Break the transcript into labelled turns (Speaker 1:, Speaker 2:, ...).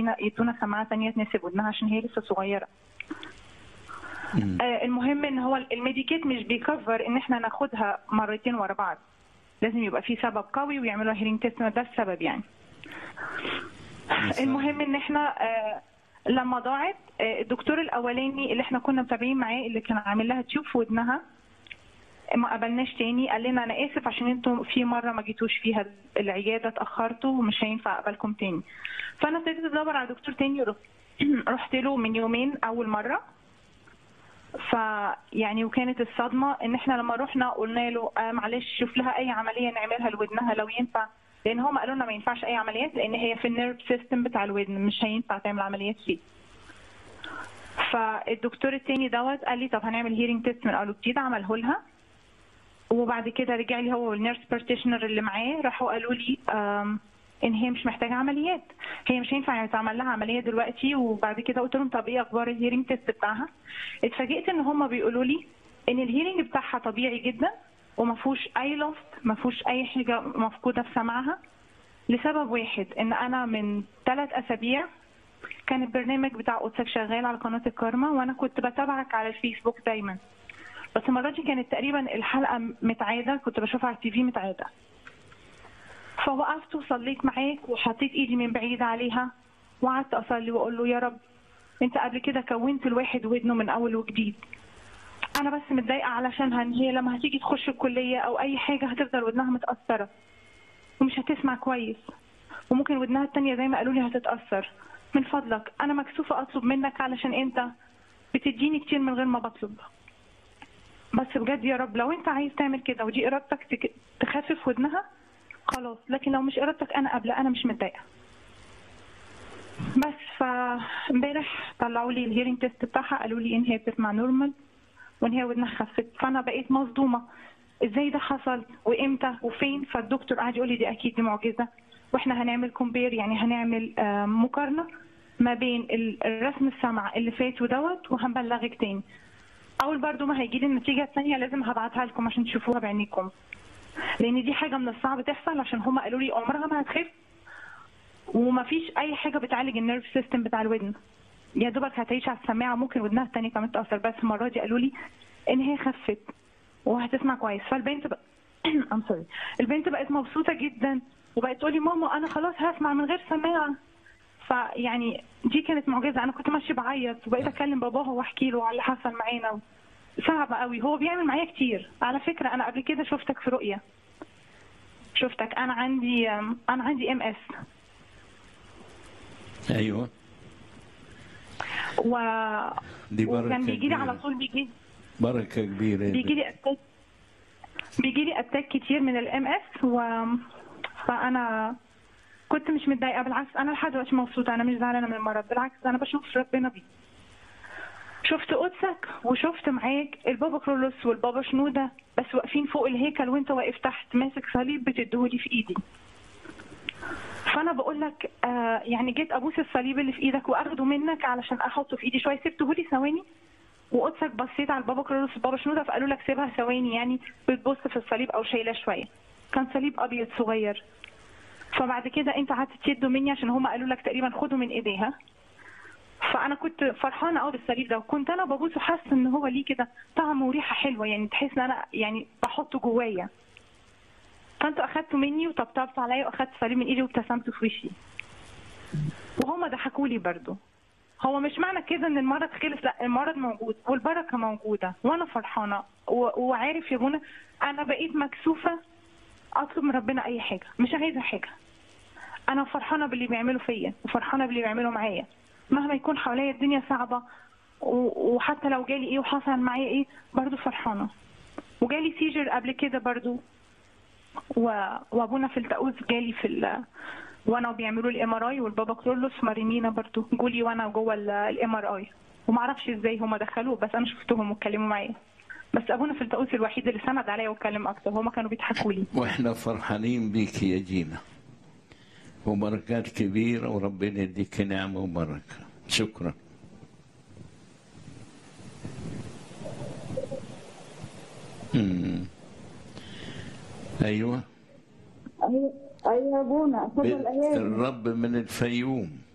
Speaker 1: يدينا يدونا سماعه ثانيه تناسب ودنها عشان هي لسه صغيره آه المهم ان هو الميديكيت مش بيكفر ان احنا ناخدها مرتين ورا بعض لازم يبقى في سبب قوي ويعملوا هيرنج تيست ده السبب يعني المهم ان احنا آه لما ضاعت آه الدكتور الاولاني اللي احنا كنا متابعين معاه اللي كان عامل لها تيوب في ودنها ما قبلناش تاني قال لنا انا اسف عشان انتم في مره ما جيتوش فيها العياده اتاخرتوا ومش هينفع اقبلكم تاني فانا ابتديت ادور على دكتور تاني رحت له من يومين اول مره فيعني وكانت الصدمه ان احنا لما رحنا قلنا له آه معلش شوف لها اي عمليه نعملها لودنها لو ينفع لان هم قالوا لنا ما ينفعش اي عمليات لان هي في النيرف سيستم بتاع الودن مش هينفع تعمل عمليات فيه فالدكتور التاني دوت قال لي طب هنعمل هيرنج تيست من اول وجديد عمله لها وبعد كده رجع لي هو والنيرس بارتيشنر اللي معاه راحوا قالوا لي ان هي مش محتاجه عمليات هي مش هينفع يتعمل لها عمليه دلوقتي وبعد كده قلت لهم طب ايه اخبار الهيرنج تيست بتاعها اتفاجئت ان هم بيقولوا لي ان الهيرنج بتاعها طبيعي جدا وما فيهوش اي لوست ما فيهوش اي حاجه مفقوده في سمعها لسبب واحد ان انا من ثلاث اسابيع كان البرنامج بتاع اوتسك شغال على قناه الكارما وانا كنت بتابعك على الفيسبوك دايما بس المره دي كانت تقريبا الحلقه متعاده كنت بشوفها على التي في متعاده فوقفت وصليت معاك وحطيت ايدي من بعيد عليها وقعدت اصلي واقول له يا رب انت قبل كده كونت الواحد ودنه من اول وجديد انا بس متضايقه علشانها ان هي لما هتيجي تخش الكليه او اي حاجه هتفضل ودنها متاثره ومش هتسمع كويس وممكن ودنها التانية زي ما قالوا لي هتتاثر من فضلك انا مكسوفه اطلب منك علشان انت بتديني كتير من غير ما بطلب بس بجد يا رب لو انت عايز تعمل كده ودي ارادتك تخفف ودنها خلاص لكن لو مش ارادتك انا قبل انا مش متضايقه بس فامبارح طلعوا لي الهيرنج تيست بتاعها قالوا لي ان هي بتسمع نورمال وان هي ودنها خفت فانا بقيت مصدومه ازاي ده حصل وامتى وفين فالدكتور قعد يقول لي دي اكيد دي معجزه واحنا هنعمل كومبير يعني هنعمل مقارنه ما بين الرسم السمع اللي فات ودوت وهنبلغك تاني اول برضو ما هيجي لي النتيجه الثانيه لازم هبعتها لكم عشان تشوفوها بعينيكم لان دي حاجه من الصعب تحصل عشان هم قالوا لي عمرها ما هتخف وما فيش اي حاجه بتعالج النيرف سيستم بتاع الودن يا دوبك هتعيش على السماعه ممكن ودنها الثانيه كمان تاثر بس المره دي قالوا لي ان هي خفت وهتسمع كويس فالبنت بقى ام سوري البنت بقت مبسوطه جدا وبقت تقول لي ماما انا خلاص هسمع من غير سماعه فيعني دي كانت معجزه انا كنت ماشيه بعيط وبقيت اكلم باباها واحكي له على اللي حصل معانا صعب قوي هو بيعمل معايا كتير على فكره انا قبل كده شفتك في رؤيه شفتك انا عندي انا عندي ام اس
Speaker 2: ايوه
Speaker 1: و
Speaker 2: دي بركه
Speaker 1: وكان بيجي لي
Speaker 2: كبيرة.
Speaker 1: على طول بيجي
Speaker 2: بركه كبيره
Speaker 1: بيجي لي اتاك بيجي لي اتاك كتير من الام اس و فانا كنت مش متضايقه بالعكس انا لحد دلوقتي مبسوطه انا مش زعلانه من المرض بالعكس انا بشوف ربنا بيه شفت قدسك وشفت معاك البابا كرولوس والبابا شنوده بس واقفين فوق الهيكل وانت واقف تحت ماسك صليب بتديهولي في ايدي فانا بقول لك آه يعني جيت ابوس الصليب اللي في ايدك واخده منك علشان احطه في ايدي شويه سبته لي ثواني وقدسك بصيت على البابا كرولوس والبابا شنوده فقالوا لك سيبها ثواني يعني بتبص في الصليب او شايلاه شويه كان صليب ابيض صغير فبعد كده انت قعدت تشده مني عشان هما قالوا لك تقريبا خده من ايديها فانا كنت فرحانه قوي بالصليب ده وكنت انا ببوسه حاسه ان هو ليه كده طعم وريحه حلوه يعني تحس ان انا يعني بحطه جوايا فانتوا اخدتوا مني وطبطبتوا عليا واخدت الصليب من ايدي وابتسمتوا في وشي وهما ضحكوا لي برضه هو مش معنى كده ان المرض خلص لا المرض موجود والبركه موجوده وانا فرحانه و- وعارف يا بونا انا بقيت مكسوفه اطلب من ربنا اي حاجه مش عايزه حاجه انا فرحانه باللي بيعمله فيا وفرحانه باللي بيعمله معايا مهما يكون حواليا الدنيا صعبه و- وحتى لو جالي ايه وحصل معايا ايه برضو فرحانه وجالي سيجر قبل كده برضو و... وابونا في التقوز جالي في ال... وانا بيعملوا لي ام ار اي والبابا كرولوس مريمينا برضو جولي وانا جوه الام ار اي وما اعرفش ازاي هم دخلوه بس انا شفتهم واتكلموا معايا بس ابونا في التقوس الوحيد اللي سند عليا واتكلم اكتر هما كانوا بيضحكوا لي
Speaker 2: واحنا فرحانين بيك يا جينا وبركات كبيرة وربنا يديك نعمة وبركة شكرا مم. ايوه
Speaker 3: ايوه ايوه يا ابونا اتفضل
Speaker 2: بنت
Speaker 3: ايام
Speaker 2: الرب من الفيوم